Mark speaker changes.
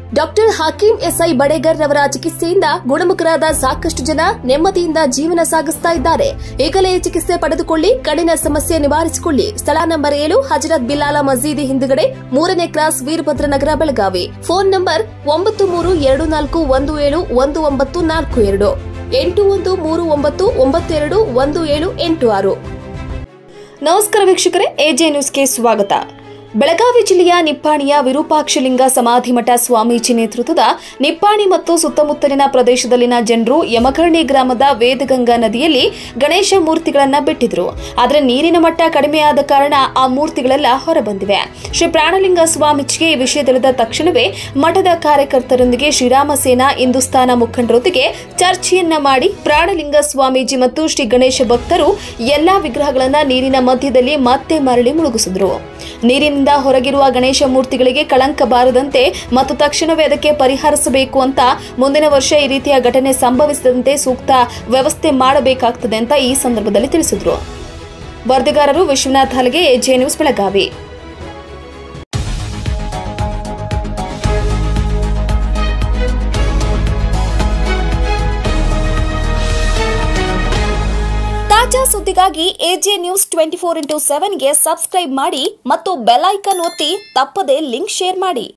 Speaker 1: doctor Hakim SI ಬಡೇಗರ್ ರವರ ಚಿಕಿತ್ಸೆಯಿಂದ ಗುಣಮುಖರಾದ ಸಾಕಷ್ಟು ಜನ ನೆಮ್ಮದಿಯಿಂದ ಜೀವನ ಸಾಗಿಸ್ತಾ ಇದ್ದಾರೆ ಈಗಲೇ ಚಿಕಿತ್ಸೆ ಪಡೆದುಕೊಳ್ಳಿ ಕಣ್ಣಿನ ಸಮಸ್ಯೆ ನಿವಾರಿಸಿಕೊಳ್ಳಿ ಸ್ಥಳ ನಂಬರ್ ಏಳು ಹಜರತ್ ಬಿಲಾಲ ಮಸೀದಿ ಹಿಂದುಗಡೆ ಮೂರನೇ cross Veerabhadra Nagar Belagavi phone number ಒಂಬತ್ತು ಮೂರು ಎರಡು ನಾಲ್ಕು ಒಂದು ಏಳು ಒಂದು ಒಂಬತ್ತು ನಾಲ್ಕು ಎರಡು ಎಂಟು ಒಂದು ಮೂರು ಒಂಬತ್ತು ಒಂಬತ್ತು ಎರಡು ಒಂದು ಏಳು ಎಂಟು ಆರು ನಮಸ್ಕಾರ ವೀಕ್ಷಕರೇ ಎಜೆ ನ್ಯೂಸ್ಗೆ ಸ್ವಾಗತ ಬೆಳಗಾವಿ ಜಿಲ್ಲೆಯ ನಿಪ್ಪಾಣಿಯ ವಿರೂಪಾಕ್ಷಲಿಂಗ ಸಮಾಧಿ ಮಠ ಸ್ವಾಮೀಜಿ ನೇತೃತ್ವದ ನಿಪ್ಪಾಣಿ ಮತ್ತು ಸುತ್ತಮುತ್ತಲಿನ ಪ್ರದೇಶದಲ್ಲಿನ ಜನರು ಯಮಕರ್ಣಿ ಗ್ರಾಮದ ವೇದಗಂಗಾ ನದಿಯಲ್ಲಿ ಗಣೇಶ ಮೂರ್ತಿಗಳನ್ನ ಬಿಟ್ಟಿದ್ರು ಆದರೆ ನೀರಿನ ಮಟ್ಟ ಕಡಿಮೆಯಾದ ಕಾರಣ ಆ ಮೂರ್ತಿಗಳೆಲ್ಲ ಹೊರಬಂದಿವೆ ಶ್ರೀ ಪ್ರಾಣಲಿಂಗ ಸ್ವಾಮೀಜಿಗೆ ಈ ವಿಷಯ ತಿಳಿದ ತಕ್ಷಣವೇ ಮಠದ ಕಾರ್ಯಕರ್ತರೊಂದಿಗೆ ಶ್ರೀರಾಮ ಸೇನಾ ಹಿಂದೂಸ್ತಾನ ಮುಖಂಡರೊಂದಿಗೆ ಚರ್ಚೆಯನ್ನ ಮಾಡಿ ಪ್ರಾಣಲಿಂಗ ಸ್ವಾಮೀಜಿ ಮತ್ತು ಶ್ರೀ ಗಣೇಶ ಭಕ್ತರು ಎಲ್ಲಾ ವಿಗ್ರಹಗಳನ್ನ ನೀರಿನ ಮಧ್ಯದಲ್ಲಿ ಮತ್ತೆ ಮರಳಿ ಮುಳುಗಿಸಿದ್ರು ನೀರಿನಿಂದ ಹೊರಗಿರುವ ಗಣೇಶ ಮೂರ್ತಿಗಳಿಗೆ ಕಳಂಕ ಬಾರದಂತೆ ಮತ್ತು ತಕ್ಷಣವೇ ಅದಕ್ಕೆ ಪರಿಹರಿಸಬೇಕು ಅಂತ ಮುಂದಿನ ವರ್ಷ ಈ ರೀತಿಯ ಘಟನೆ ಸಂಭವಿಸದಂತೆ ಸೂಕ್ತ ವ್ಯವಸ್ಥೆ ಮಾಡಬೇಕಾಗ್ತದೆ ಅಂತ ಈ ಸಂದರ್ಭದಲ್ಲಿ ತಿಳಿಸಿದ್ರು ವರದಿಗಾರರು ವಿಶ್ವನಾಥ್ ಹಲಗೆ ಎಜೆ ನ್ಯೂಸ್ ಬೆಳಗಾವಿ ತಾಜಾ ಸುದ್ದಿಗಾಗಿ AJ news twenty four into ಸೆವೆನ್ಗೆ ಸಬ್ಸ್ಕ್ರೈಬ್ ಮಾಡಿ ಮತ್ತು ಬೆಲ್ ಐಕನ್ ಒತ್ತಿ ತಪ್ಪದೇ ಲಿಂಕ್ ಶೇರ್ ಮಾಡಿ